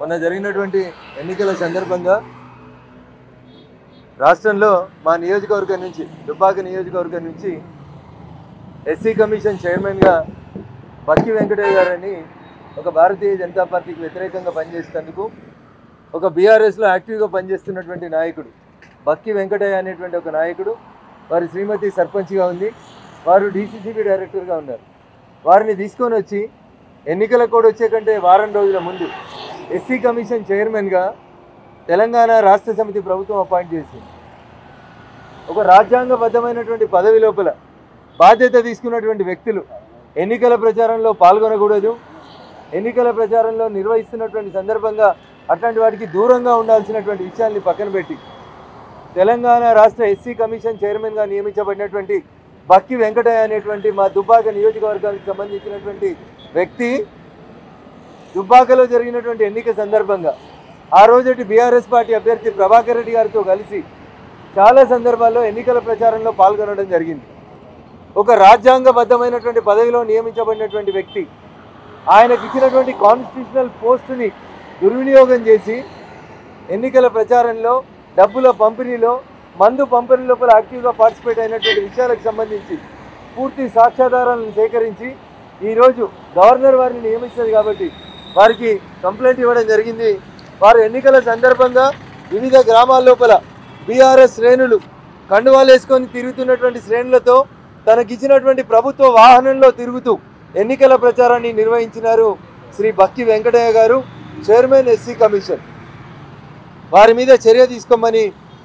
మొన్న జరిగినటువంటి ఎన్నికల సందర్భంగా రాష్ట్రంలో మా నియోజకవర్గం నుంచి దుబ్బాక నియోజకవర్గం నుంచి ఎస్సీ కమిషన్ చైర్మన్గా బక్కి వెంకటయ్య గారని ఒక భారతీయ జనతా పార్టీకి వ్యతిరేకంగా పనిచేసేందుకు ఒక బీఆర్ఎస్లో యాక్టివ్గా పనిచేస్తున్నటువంటి నాయకుడు బక్కి వెంకటయ్య అనేటువంటి ఒక నాయకుడు వారి శ్రీమతి సర్పంచ్గా ఉంది వారు డీసీసీబీ డైరెక్టర్గా ఉన్నారు వారిని తీసుకొని వచ్చి ఎన్నికల కోడ్ వచ్చే కంటే వారం రోజుల ముందు ఎస్సీ కమిషన్ చైర్మన్గా తెలంగాణ రాష్ట్ర సమితి ప్రభుత్వం అపాయింట్ చేసింది ఒక రాజ్యాంగబద్ధమైనటువంటి పదవి లోపల బాధ్యత తీసుకున్నటువంటి వ్యక్తులు ఎన్నికల ప్రచారంలో పాల్గొనకూడదు ఎన్నికల ప్రచారంలో నిర్వహిస్తున్నటువంటి సందర్భంగా అట్లాంటి వాటికి దూరంగా ఉండాల్సినటువంటి విషయాల్ని పక్కన పెట్టి తెలంగాణ రాష్ట్ర ఎస్సీ కమిషన్ చైర్మన్గా నియమించబడినటువంటి బక్కి వెంకటయ్య అనేటువంటి మా దుబ్బాక నియోజకవర్గానికి సంబంధించినటువంటి వ్యక్తి దుబ్బాకలో జరిగినటువంటి ఎన్నిక సందర్భంగా ఆ రోజటి బీఆర్ఎస్ పార్టీ అభ్యర్థి ప్రభాకర్ రెడ్డి గారితో కలిసి చాలా సందర్భాల్లో ఎన్నికల ప్రచారంలో పాల్గొనడం జరిగింది ఒక రాజ్యాంగబద్ధమైనటువంటి పదవిలో నియమించబడినటువంటి వ్యక్తి ఆయనకి ఇచ్చినటువంటి కాన్స్టిట్యూషనల్ పోస్టుని దుర్వినియోగం చేసి ఎన్నికల ప్రచారంలో డబ్బుల పంపిణీలో మందు పంపిణీ లోపల యాక్టివ్గా పార్టిసిపేట్ అయినటువంటి విషయాలకు సంబంధించి పూర్తి సాక్ష్యాధారాలను సేకరించి ఈరోజు గవర్నర్ వారిని నియమిస్తుంది కాబట్టి వారికి కంప్లైంట్ ఇవ్వడం జరిగింది వారు ఎన్నికల సందర్భంగా వివిధ గ్రామాల లోపల బీఆర్ఎస్ శ్రేణులు కండువాలు వేసుకొని తిరుగుతున్నటువంటి శ్రేణులతో తనకిచ్చినటువంటి ప్రభుత్వ వాహనంలో తిరుగుతూ ఎన్నికల ప్రచారాన్ని నిర్వహించినారు శ్రీ బక్కి వెంకటయ్య గారు చైర్మన్ ఎస్సీ కమిషన్ వారి మీద చర్య తీసుకోమని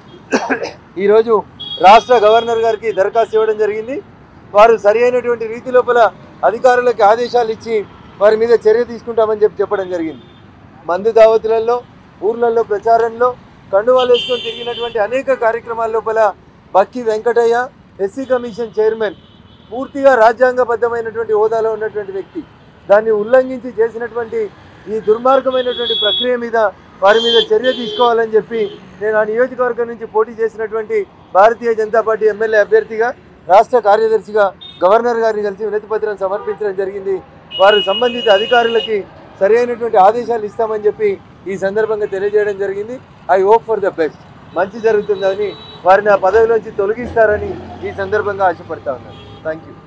ఈరోజు రాష్ట్ర గవర్నర్ గారికి దరఖాస్తు ఇవ్వడం జరిగింది వారు సరి అయినటువంటి రీతి లోపల అధికారులకు ఆదేశాలు ఇచ్చి వారి మీద చర్య తీసుకుంటామని చెప్పి చెప్పడం జరిగింది మందు దావతులలో ఊర్లలో ప్రచారంలో కండువాలు వేసుకొని తిరిగినటువంటి అనేక కార్యక్రమాల లోపల Bakki Venkataiah SC commission chairman పూర్తిగా రాజ్యాంగబద్ధమైనటువంటి హోదాలో ఉన్నటువంటి వ్యక్తి దాన్ని ఉల్లంఘించి చేసినటువంటి ఈ దుర్మార్గమైనటువంటి ప్రక్రియ మీద వారి మీద చర్య తీసుకోవాలని చెప్పి నేను ఆ నియోజకవర్గం నుంచి పోటీ చేసినటువంటి భారతీయ జనతా పార్టీ ఎమ్మెల్యే అభ్యర్థిగా రాష్ట్ర కార్యదర్శిగా గవర్నర్ గారిని కలిసి వినతి పత్రం సమర్పించడం జరిగింది వారు సంబంధిత అధికారులకి సరైనటువంటి ఆదేశాలు ఇస్తామని చెప్పి ఈ సందర్భంగా తెలియజేయడం జరిగింది I hope for the best మంచి జరుగుతుందని వారిని ఆ పదవిలోంచి తొలగిస్తారని ఈ సందర్భంగా ఆశపడతా ఉన్నాను థ్యాంక్ యూ